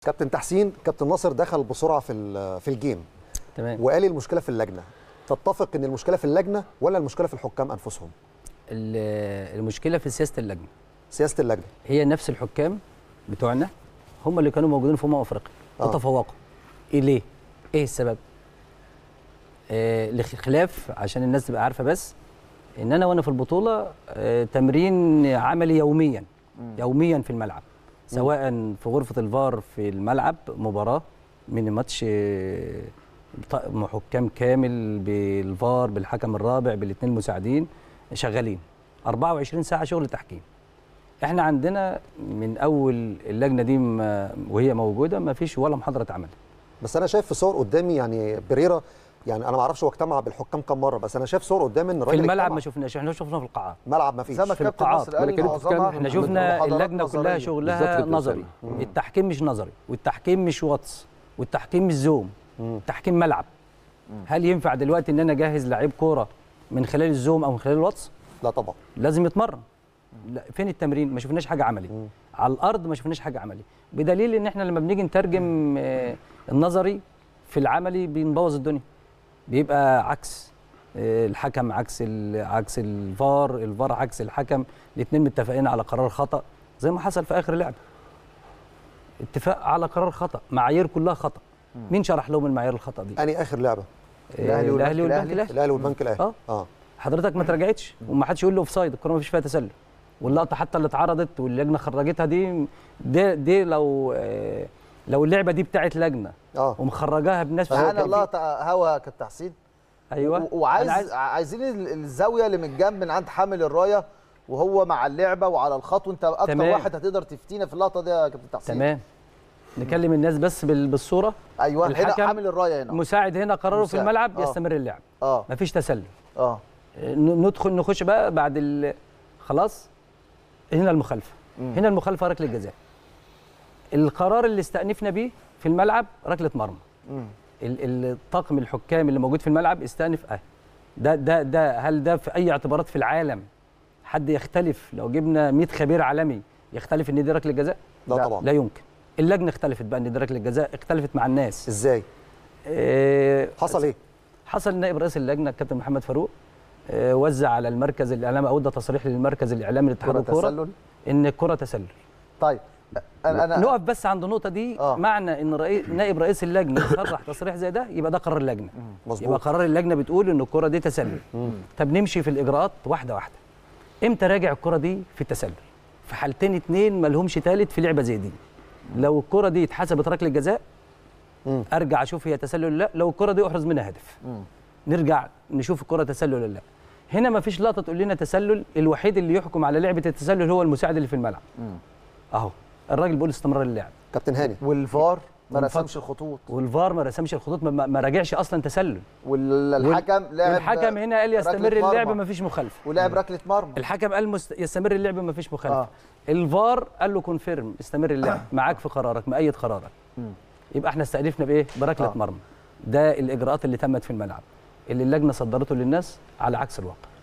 كابتن تحسين كابتن ناصر دخل بسرعه في ال- في الجيم تمام وقال المشكله في اللجنه تتفق ان المشكله في اللجنه ولا المشكله في الحكام انفسهم ال- المشكله في سياسه اللجنه سياسه اللجنه هي نفس الحكام بتوعنا هم اللي كانوا موجودين في امم افريقيا آه. وتفوقوا ايه ليه ايه السبب آه لخلاف عشان الناس تبقى عارفه بس ان انا وانا في البطوله آه تمرين عملي يوميا يوميا في الملعب سواء في غرفه الفار في الملعب مباراه من ماتش آه، طقم حكام كامل بالفار بالحكم الرابع بالاثنين المساعدين شغالين 24 ساعه شغل تحكيم احنا عندنا من اول اللجنه دي ما وهي موجوده ما فيش ولا محاضره اتعملت بس انا شايف في صور قدامي يعني بريرا يعني انا ما اعرفش هو اجتمع بالحكام كام مره بس انا شايف صور قدامي ان في الراجل الملعب اجتمع. ما شفناش احنا شفناه في القاعات ملعب ما فيش زي ما في كابتن القاعات. ناصر قال ملكية معظمها الحكام احنا من شفنا محاضرات اللجنه كلها نظرية. شغلها بالظبط كده نظري بتسأل. التحكيم مش نظري والتحكيم مش واتس والتحكيم مش زوم التحكيم ملعب هل ينفع دلوقتي ان انا اجهز لعيب كوره من خلال الزوم او من خلال الواتس لا طبعا لازم يتمرن لا فين التمرين ما شفناش حاجه عملي على الارض ما شفناش حاجه عملي بدليل ان احنا لما بنيجي نترجم آه، النظري في العملي بنبوظ الدنيا بيبقى عكس آه، الحكم عكس ال- عكس الفار الفار عكس الحكم الاثنين متفقين على قرار خطا زي ما حصل في اخر لعبه اتفاق على قرار خطا معايير كلها خطا مين شرح لهم المعايير الخطا دي اني اخر لعبه آه، الأهلي والبنك الاهلي والبنك الأهلي. الاهلي الاهلي والبنك الاهلي اه اه حضرتك ما تراجعتش وما حدش يقول له اوف سايد الكوره ما فيش فيها تسلل واللقطه حتى اللي اتعرضت واللجنه خرجتها دي دي, دي لو آه، لو اللعبه دي بتاعت لجنه اه ومخرجاها بناس سبحان في- الله تع- هوا كالتحسين ايوه و- وعايز أنا عايز عايزين ال- الزاويه اللي من الجنب من عند حامل الرايه وهو مع اللعبه وعلى الخط وانت اكتر تمام. واحد هتقدر تفتينا في اللقطه دي يا كابتن تحسين تمام نكلم الناس بس بال- بالصوره ايوه هنا الحكم حامل الرايه هنا مساعد هنا قراره في مساعد. الملعب آه. يستمر اللعب اه مفيش تسلل اه ن- ندخل نخش بقى بعد ال... خلاص هنا المخالفه هنا المخالفه ركله جزاء القرار اللي استأنفنا بيه في الملعب ركله مرمى ال- الطاقم الحكام اللي موجود في الملعب استأنف اه ده ده ده هل ده في اي اعتبارات في العالم حد يختلف لو جبنا 100 خبير عالمي يختلف ان دي ركله جزاء لا لا. طبعا لا يمكن اللجنه اختلفت بقى ان دي ركله جزاء اختلفت مع الناس ازاي آه، حصل ايه حصل نائب رئيس اللجنه الكابتن محمد فاروق آه، وزع على المركز الاعلامي او ده تصريح للمركز الاعلامي لاتحاد كره الكوره تسلل ان الكره تسلل طيب انا انا نقف بس عند النقطه دي آه. معنى ان رئيس نائب رئيس اللجنه يصرح تصريح زي ده يبقى ده قرار اللجنه يبقى مظبوط قرار اللجنه بتقول ان الكره دي تسلل طب نمشي في الاجراءات واحده واحده امتى راجع الكره دي في التسلل في حالتين اتنين ما لهمش تالت في لعبه زي دي لو الكره دي اتحسبت ركله جزاء مم. ارجع اشوف هي تسلل ولا لا لو الكره دي احرز منها هدف نرجع نشوف الكره تسلل ولا لا هنا ما فيش لقطه تقول لنا تسلل الوحيد اللي يحكم على لعبه التسلل هو المساعد اللي في الملعب اهو الراجل بيقول استمرار اللعب كابتن هاني والفار ما والفار. رسمش الخطوط والفار ما رسمش الخطوط ما- ما, ما راجعش اصلا تسلل والحكم لعب والحكم هنا قال يستمر ركلة اللعب مرمى. ما فيش مخالفه ولعب ركله مرمى الحكم قال مست... يستمر اللعب ما فيش مخالفه آه. آه. الفار قال له كونفيرم استمر اللعب معاك في قرارك مأيد قرارك يبقى احنا استأنفنا بايه بركله آه. آه. مرمى ده الاجراءات اللي تمت في الملعب اللي اللجنه صدرته للناس على عكس الواقع